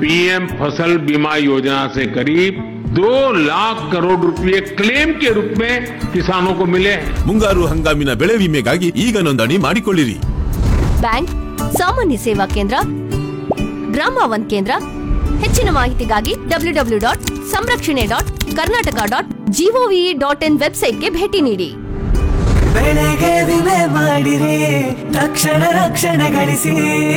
PM फसल बीमा योजना से करीब दो लाख करोड़ रुपए क्लेम के रूप में किसानों को मिले हैं ಮುಂಗಾರು ಹಂಗಾಮಿನ ಬೆಳೆ ವಿಮೆಗಾಗಿ ಈಗ ನೋಂದಣಿ ಮಾಡಿಕೊಳ್ಳಿರಿ ಬ್ಯಾಂಕ್ ಸಾಮಾನ್ಯ ಸೇವಾ ಕೇಂದ್ರ ಗ್ರಾಮ ಒನ್ ಕೇಂದ್ರ ಹೆಚ್ಚಿನ ಮಾಹಿತಿಗಾಗಿ ಡಬ್ಲ್ಯೂ ಡಬ್ಲ್ಯೂ ಡಾಟ್ ಸಂರಕ್ಷಣೆ dot Karnataka dot gov dot in ವೆಬ್ಸೈಟ್ಗೆ ಭೇಟಿ ನೀಡಿ ಬೆಳೆಗೆ ವಿಮೆ ಮಾಡಿರಿ ತಕ್ಷಣ ರಕ್ಷಣೆ ಗಳಿಸಿ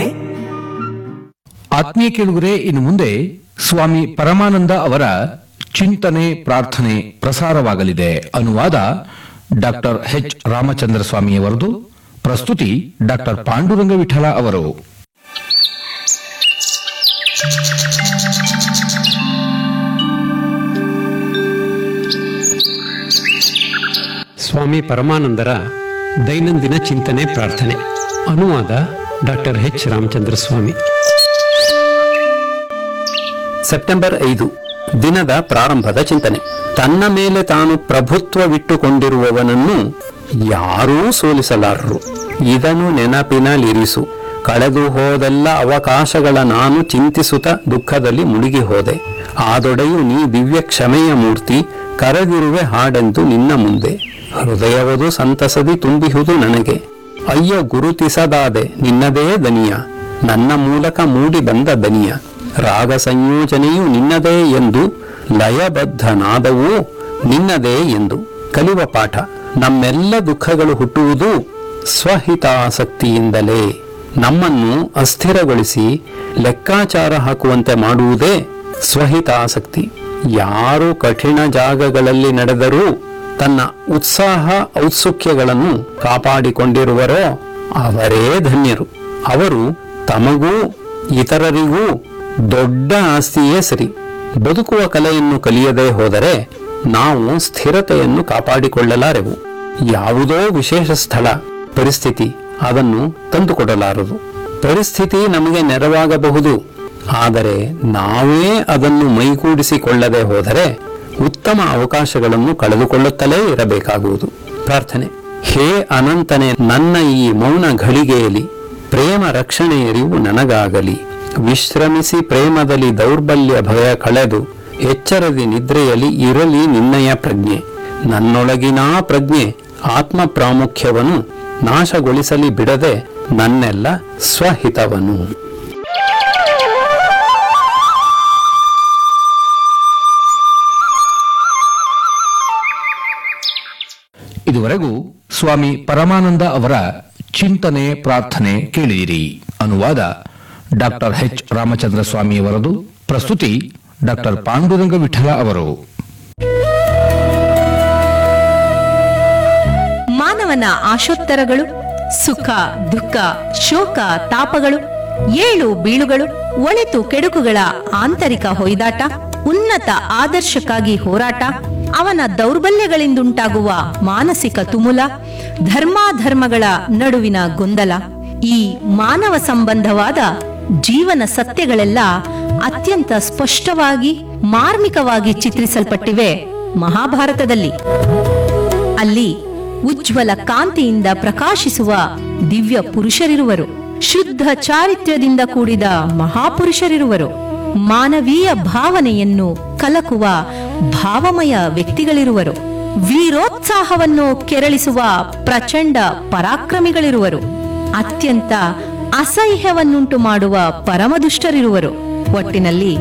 ಆತ್ಮೀಯ ಕೇಳುಗರೆ ಇನ್ನು ಮುಂದೆ ಸ್ವಾಮಿ ಪರಮಾನಂದ ಅವರ ಚಿಂತನೆ ಪ್ರಾರ್ಥನೆ ಪ್ರಸಾರವಾಗಲಿದೆ ಅನುವಾದ ಡಾಕ್ಟರ್ ಎಚ್ ರಾಮಚಂದ್ರ ಸ್ವಾಮಿಯವರದು ಪ್ರಸ್ತುತಿ ಡಾಕ್ಟರ್ ಪಾಂಡುರಂಗ ವಿಠಲ ಅವರು ಸ್ವಾಮಿ ಪರಮಾನಂದರ ದೈನಂದಿನ ಚಿಂತನೆ ಪ್ರಾರ್ಥನೆ ಅನುವಾದ doctor H Ramachandra Swamy September ಐದು ದಿನದ ಪ್ರಾರಂಭದ ಚಿಂತನೆ ತನ್ನ ಮೇಲೆ ತಾನು ಪ್ರಭುತ್ವವಿಟ್ಟುಕೊಂಡಿರುವವನನ್ನು ಯಾರೂ ಸೋಲಿಸಲಾರರು ಇದನ್ನು ನೆನಪಿನಲ್ಲಿರಿಸು ಕಳೆದು ಹೋದೆಲ್ಲ ಅವಕಾಶಗಳ ನಾನು ಚಿಂತಿಸುತ್ತ ದುಃಖದಲ್ಲಿ ಮುಳುಗಿ ಹೋದೆ ಆದೊಡೆಯು ನೀ ದಿವ್ಯ ಕ್ಷಮೆಯ ಮೂರ್ತಿ ಕರೆದಿರುವೆ ಹಾಡೆಂದು ನಿನ್ನ ಮುಂದೆ ಹೃದಯವದು ಸಂತಸದಿ ತುಂಬಿಹುದು ನನಗೆ ಅಯ್ಯ ಗುರುತಿಸದಾದೆ ನಿನ್ನದೇ ದನಿಯ ನನ್ನ ಮೂಲಕ ಮೂಡಿ ಬಂದ ದನಿಯ ರಾಗ ಸಂಯೋಜನೆಯು ನಿನ್ನದೇ ಎಂದು ಲಯಬದ್ಧ ನಾದವೂ ನಿನ್ನದೇ ಎಂದು ಕಲಿವ ಪಾಠ ನಮ್ಮೆಲ್ಲ ದುಃಖಗಳು ಹುಟ್ಟುವುದು ಸ್ವಹಿತಾಸಕ್ತಿಯಿಂದಲೇ ನಮ್ಮನ್ನು ಅಸ್ಥಿರಗೊಳಿಸಿ ಲೆಕ್ಕಾಚಾರ ಹಾಕುವಂತೆ ಮಾಡುವುದೇ ಸ್ವಹಿತಾಸಕ್ತಿ ಯಾರು ಕಠಿಣ ಜಾಗಗಳಲ್ಲಿ ನಡೆದರೂ ತನ್ನ ಉತ್ಸಾಹ ಔತ್ಸುಕ್ಯಗಳನ್ನು ಕಾಪಾಡಿಕೊಂಡಿರುವರೋ ಅವರೇ ಧನ್ಯರು ಅವರು ತಮಗೂ ಇತರರಿಗೂ ದೊಡ್ಡ ಆಸ್ತಿಯೇ ಸರಿ ಬದುಕುವ ಕಲೆಯನ್ನು ಕಲಿಯದೇ ಹೋದರೆ ನಾವು ಸ್ಥಿರತೆಯನ್ನು ಕಾಪಾಡಿಕೊಳ್ಳಲಾರೆವು ಯಾವುದೋ ವಿಶೇಷ ಸ್ಥಳ ಪರಿಸ್ಥಿತಿ ಅದನ್ನು ತಂದುಕೊಡಲಾರದು ಪರಿಸ್ಥಿತಿ ನಮಗೆ ನೆರವಾಗಬಹುದು ಆದರೆ ನಾವೇ ಅದನ್ನು ಮೈಗೂಡಿಸಿಕೊಳ್ಳದೆ ಹೋದರೆ ಉತ್ತಮ ಅವಕಾಶಗಳನ್ನು ಕಳೆದುಕೊಳ್ಳುತ್ತಲೇ ಇರಬೇಕಾಗುವುದು ಪ್ರಾರ್ಥನೆ ಹೇ ಅನಂತನೆ ನನ್ನ ಈ ಮೌನ ಘಳಿಗೆಯಲ್ಲಿ ಪ್ರೇಮ ರಕ್ಷಣೆ ಎರಿವು ನನಗಾಗಲಿ ವಿಶ್ರಮಿಸಿ ಪ್ರೇಮದಲ್ಲಿ ದೌರ್ಬಲ್ಯ ಭಯ ಕಳೆದು ಎಚ್ಚರದಿ ನಿದ್ರೆಯಲ್ಲಿ ಇರಲಿ ನಿನ್ನಯ ಪ್ರಜ್ಞೆ ನನ್ನೊಳಗಿನ ಪ್ರಜ್ಞೆ ಆತ್ಮ ಪ್ರಾಮುಖ್ಯವನ್ನು ನಾಶಗೊಳಿಸಲಿ ಬಿಡದೆ ನನ್ನೆಲ್ಲ ಸ್ವಹಿತವನು ಇದುವರೆಗೂ ಸ್ವಾಮಿ ಪರಮಾನಂದ ಅವರ ಚಿಂತನೆ ಪ್ರಾರ್ಥನೆ ಕೇಳಿದಿರಿ ಅನುವಾದ ಡಾಕ್ಟರ್ ಎಚ್ ರಾಮಚಂದ್ರ ಸ್ವಾಮಿಯವರದು ಪ್ರಸ್ತುತಿ ಡಾಕ್ಟರ್ ಪಾಂಡುರಂಗ ವಿಠಲ ಅವರು ಮಾನವನ ಆಶೋತ್ತರಗಳು ಸುಖ ದುಃಖ ಶೋಕ ತಾಪಗಳು ಏಳು ಬೀಳುಗಳು ಒಳಿತು ಕೆಡುಕುಗಳ ಆಂತರಿಕ ಹೊಯ್ದಾಟ ಉನ್ನತ ಆದರ್ಶಕ್ಕಾಗಿ ಹೋರಾಟ ಅವನ ದೌರ್ಬಲ್ಯಗಳಿಂದುಂಟಾಗುವ ಮಾನಸಿಕ ತುಮುಲ ಧರ್ಮಾಧರ್ಮಗಳ ನಡುವಿನ ಗೊಂದಲ ಈ ಮಾನವ ಸಂಬಂಧವಾದ ಜೀವನ ಸತ್ಯಗಳೆಲ್ಲ ಅತ್ಯಂತ ಸ್ಪಷ್ಟವಾಗಿ ಮಾರ್ಮಿಕವಾಗಿ ಚಿತ್ರಿಸಲ್ಪಟ್ಟಿವೆ ಮಹಾಭಾರತದಲ್ಲಿ ಅಲ್ಲಿ ಉಜ್ವಲ ಕಾಂತಿಯಿಂದ ಪ್ರಕಾಶಿಸುವ ದಿವ್ಯ ಪುರುಷರಿರುವರು ಶುದ್ಧ ಚಾರಿತ್ರ್ಯದಿಂದ ಕೂಡಿದ ಮಹಾಪುರುಷರಿರುವರು ಮಾನವೀಯ ಭಾವನೆಯನ್ನು ಕಲಕುವ ಭಾವಮಯ ವ್ಯಕ್ತಿಗಳಿರುವರು ವೀರೋತ್ಸಾಹವನ್ನು ಕೆರಳಿಸುವ ಪ್ರಚಂಡ ಪರಾಕ್ರಮಿಗಳಿರುವರು ಅತ್ಯಂತ ಅಸಹ್ಯವನ್ನುಂಟು ಮಾಡುವ ಪರಮದುಷ್ಟರಿರುವರು ಒಟ್ಟಿನಲ್ಲಿ